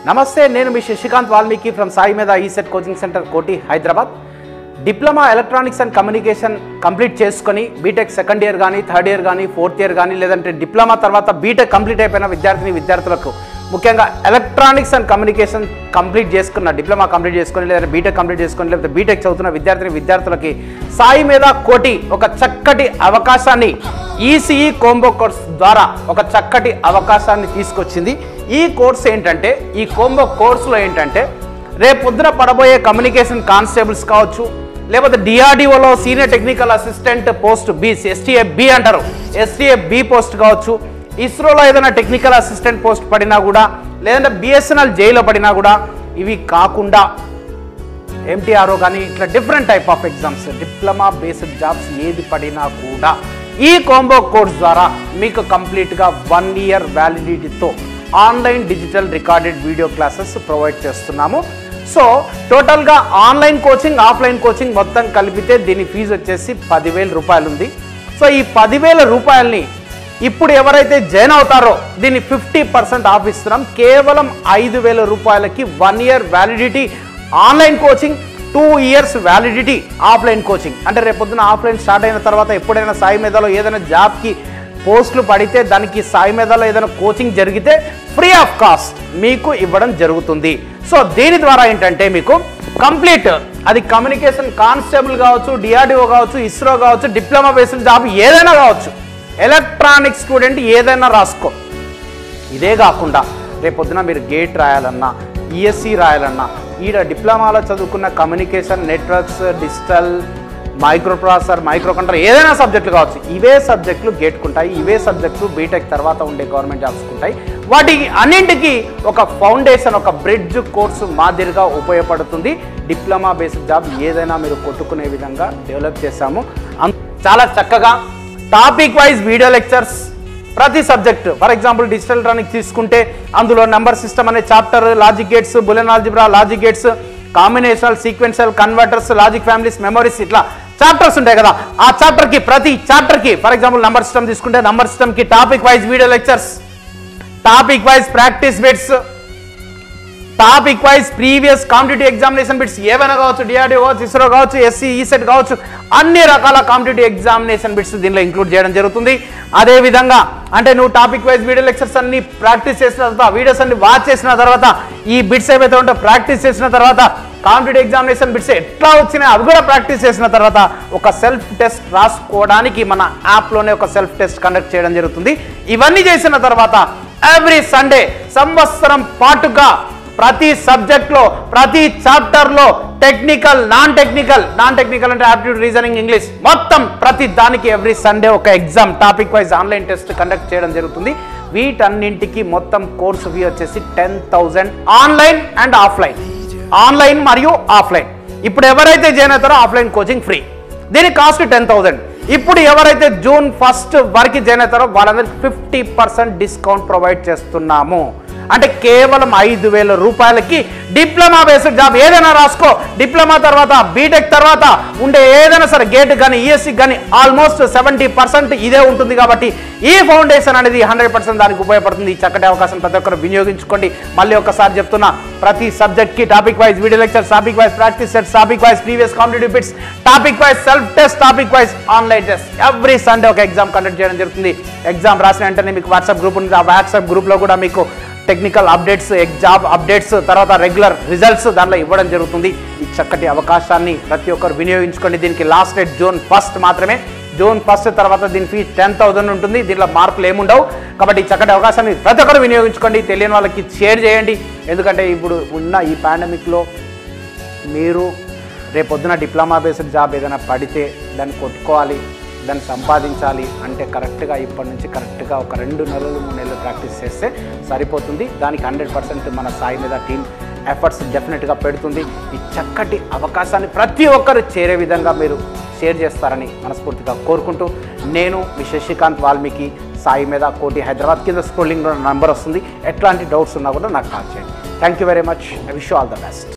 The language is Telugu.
నమస్తే నేను మీ శశికాంత్ వాల్మీకి ఫ్రమ్ సాయి మీద ECET coaching centre Koti Hyderabad diploma electronics and communication complete చేసుకొని బీటెక్ సెకండ్ ఇయర్ కానీ థర్డ్ ఇయర్ కానీ ఫోర్త్ ఇయర్ కానీ లేదంటే డిప్లొమా తర్వాత బీటెక్ కంప్లీట్ అయిపోయిన విద్యార్థిని విద్యార్థులకు ముఖ్యంగా ఎలక్ట్రానిక్స్ అండ్ కమ్యూనికేషన్ కంప్లీట్ చేసుకున్న డిప్లొమా కంప్లీట్ చేసుకొని లేదా బీటెక్ కంప్లీట్ చేసుకొని లేకపోతే బీటెక్ చదువుతున్న విద్యార్థిని విద్యార్థులకి సాయి మీద కోటి ఒక చక్కటి అవకాశాన్ని ఈసీఈ కోంబో కోర్స్ ద్వారా ఒక చక్కటి అవకాశాన్ని తీసుకొచ్చింది ఈ కోర్స్ ఏంటంటే ఈ కోంబో కోర్సులో ఏంటంటే రేపు పొద్దున పడబోయే కమ్యూనికేషన్ కానిస్టేబుల్స్ కావచ్చు లేకపోతే డిఆర్డిఓలో senior technical assistant post B STA B అంటారు ఎస్టీఏ బి పోస్ట్ కావచ్చు ఇస్రోలో ఏదైనా టెక్నికల్ అసిస్టెంట్ పోస్ట్ పడినా కూడా లేదంటే బిఎస్ఎన్ఎల్ జైలో పడినా కూడా ఇవి కాకుండా ఎంటీఆర్ఓ కానీ ఇట్లా different type of exams diploma based jobs ఏది పడినా కూడా ఈ కాంబో కోర్స్ ద్వారా మీకు కంప్లీట్గా వన్ ఇయర్ వ్యాలిడిటీతో online digital recorded video classes provide చేస్తున్నాము సో టోటల్గా ఆన్లైన్ కోచింగ్ ఆఫ్లైన్ కోచింగ్ మొత్తం కలిపితే దీని ఫీజు వచ్చేసి పదివేల రూపాయలు ఉంది సో ఈ పదివేల రూపాయల్ని ఇప్పుడు ఎవరైతే జాయిన్ అవుతారో దీన్ని ఫిఫ్టీ పర్సెంట్ ఆఫ్ ఇస్తున్నాం కేవలం ఐదు వేల రూపాయలకి one year validity online coaching two years validity offline coaching అంటే రేపు పొద్దున ఆఫ్లైన్ స్టార్ట్ అయిన తర్వాత ఎప్పుడైనా సాయి మీదలో ఏదైనా జాబ్కి పోస్టులు పడితే దానికి సాయి మీదలో ఏదైనా కోచింగ్ జరిగితే ఫ్రీ ఆఫ్ కాస్ట్ మీకు ఇవ్వడం జరుగుతుంది సో దీని ద్వారా ఏంటంటే మీకు కంప్లీట్ అది కమ్యూనికేషన్ కానిస్టేబుల్ కావచ్చు డిఆర్డిఓ కావచ్చు ఇస్రో కావచ్చు డిప్లొమా బేస్డ్ జాబ్ ఏదైనా కావచ్చు ఎలక్ట్రానిక్ స్టూడెంట్ ఏదైనా రాసుకో ఇదే కాకుండా రేపొద్దున మీరు గేట్ రాయాలన్నా ఈఎస్సి రాయాలన్నా ఈడ డిప్లొమాలో చదువుకున్న communication networks digital microprocessor micro control ఏదైనా సబ్జెక్టులు కావచ్చు ఇవే సబ్జెక్టులు గేట్కుంటాయి ఇవే సబ్జెక్టులు బీటెక్ తర్వాత ఉండే గవర్నమెంట్ జాబ్స్ ఉంటాయి వాటికి అన్నింటికి ఒక ఫౌండేషన్ ఒక బ్రిడ్జ్ కోర్సు మాదిరిగా ఉపయోగపడుతుంది డిప్లొమా బేస్డ్ జాబ్ ఏదైనా మీరు కొట్టుకునే విధంగా డెవలప్ చేశాము అం- చాలా చక్కగా టాపిక్ వైజ్ వీడియో లెక్చర్స్ ప్రతి subject for example digital electronics తీసుకుంటే అందులో నెంబర్ సిస్టమ్ అనే chapter logic gates boolean algebra logic gates combinational sequential converters logic families memories ఇట్లా చాప్టర్స్ ఉంటాయి కదా ఆ చాప్టర్ కి ప్రతి చాప్టర్ కి ఫర్ ఎగ్జాంపుల్ నంబర్ సిస్టమ్ తీసుకుంటే నంబర్ సిస్టమ్ కి topic wise video lectures topic wise practice bits topic wise previous competitive examination bits ఏవైనా కావచ్చు డిఆర్డీ కావచ్చు ఇస్రో కావచ్చు ఎస్సీ ఈసెట్ కావచ్చు అన్ని రకాల కాంపిటేటివ్ ఎగ్జామినేషన్ బిట్స్ దీనిలో ఇంక్లూడ్ చేయడం జరుగుతుంది అదే విధంగా అంటే నువ్వు టాపిక్ వైజ్ వీడియో లెక్చర్స్ అన్ని ప్రాక్టీస్ చేసిన తర్వాత వీడియోస్ అన్ని వాచ్ చేసిన తర్వాత ఈ బిట్స్ ఏవైతే ఉంటే ప్రాక్టీస్ చేసిన తర్వాత కాంపిటేటివ్ ఎగ్జామినేషన్ బిట్స్ ఎట్లా వచ్చినాయి అవి కూడా ప్రాక్టీస్ చేసిన తర్వాత ఒక సెల్ఫ్ టెస్ట్ రాసుకోవడానికి మన యాప్లోనే ఒక సెల్ఫ్ టెస్ట్ కండక్ట్ చేయడం జరుగుతుంది ఇవన్నీ చేసిన తర్వాత ఎవ్రీ సండే సంవత్సరం పాటుగా ప్రతి సబ్జెక్ట్లో ప్రతి చాప్టర్లో technical non technical non technical అంటే ఆప్టిట్యూడ్ రీజనింగ్ ఇంగ్లీష్ మొత్తం ప్రతి దానికి ఎవ్రీ సండే ఒక exam topic wise online test conduct చేయడం జరుగుతుంది వీటన్నింటికి మొత్తం కోర్సు ఫీ వచ్చేసి ten thousand online and offline online మరియు ఆఫ్లైన్ ఇప్పుడు ఎవరైతే జాయిన్ అవుతారో ఆఫ్లైన్ కోచింగ్ ఫ్రీ దీని కాస్ట్ టెన్ థౌసండ్ ఇప్పుడు ఎవరైతే జూన్ ఫస్ట్ వరకు జాయిన్ అవుతారో వాళ్ళందరికి ఫిఫ్టీ పర్సెంట్ డిస్కౌంట్ ప్రొవైడ్ చేస్తున్నాము అంటే కేవలం ఐదు వేల రూపాయలకి డిప్లొమా బేస్డ్ జాబ్ ఏదైనా రాసుకో డిప్లొమా తర్వాత బీటెక్ తర్వాత ఉండే ఏదైనా సరే గేట్ కానీ ఈఎస్సీ కానీ ఆల్మోస్ట్ సెవెంటీ పర్సెంట్ ఇదే ఉంటుంది కాబట్టి ఈ ఫౌండేషన్ అనేది హండ్రెడ్ పర్సెంట్ దానికి ఉపయోగపడుతుంది ఈ చక్కటి అవకాశం ప్రతి ఒక్కరు వినియోగించుకోండి మళ్ళీ ఒకసారి చెప్తున్నా ప్రతి సబ్జెక్ట్ కి topic wise video lectures topic wise practice sets topic wise previous competitive bits topic wise self test topic wise online test every Sunday ఒక ఎగ్జామ్ కండక్ట్ చేయడం జరుగుతుంది ఎగ్జామ్ రాసిన వెంటనే మీకు వాట్సాప్ గ్రూప్ ఉంది ఆ వాట్సాప్ గ్రూప్లో కూడా మీకు టెక్నికల్ అప్డేట్స్ ఎగ్జామ్ అప్డేట్స్ తర్వాత రెగ్యులర్ రిజల్ట్స్ దానిలో ఇవ్వడం జరుగుతుంది ఈ చక్కటి అవకాశాన్ని ప్రతి ఒక్కరు వినియోగించుకోండి దీనికి లాస్ట్ డేట్ జూన్ ఫస్ట్ మాత్రమే జూన్ ఫస్ట్ తర్వాత దీని ఫీ టెన్ థౌసండ్ ఉంటుంది దీంట్లో మార్కులు ఏముండవు కాబట్టి ఈ చక్కటి అవకాశాన్ని ప్రతి ఒక్కరు వినియోగించుకోండి తెలియని వాళ్ళకి షేర్ చేయండి ఎందుకంటే ఇప్పుడు ఉన్న ఈ పాండమిక్లో మీరు రేపొద్దున డిప్లొమా బేస్డ్ జాబ్ ఏదైనా పడితే దాన్ని కొట్టుకోవాలి దాన్ని సంపాదించాలి అంటే కరెక్ట్గా ఇప్పటి నుంచి కరెక్ట్గా ఒక రెండు నెలలు మూడు నెలలు ప్రాక్టీస్ చేస్తే సరిపోతుంది దానికి హండ్రెడ్ పర్సెంట్ మన సాయి మీద టీం ఎఫర్ట్స్ డెఫినెట్గా పెడుతుంది ఈ చక్కటి అవకాశాన్ని ప్రతి ఒక్కరు చేరే విధంగా మీరు షేర్ చేస్తారని మనస్ఫూర్తిగా కోరుకుంటూ నేను మీ శశికాంత్ వాల్మీకి సాయి మీద కోటి హైదరాబాద్ కింద స్క్రోలింగ్ నంబర్ వస్తుంది ఎట్లాంటి డౌట్స్ ఉన్నా కూడా నాకు కాల్ చేయండి thank you very much I wish all the best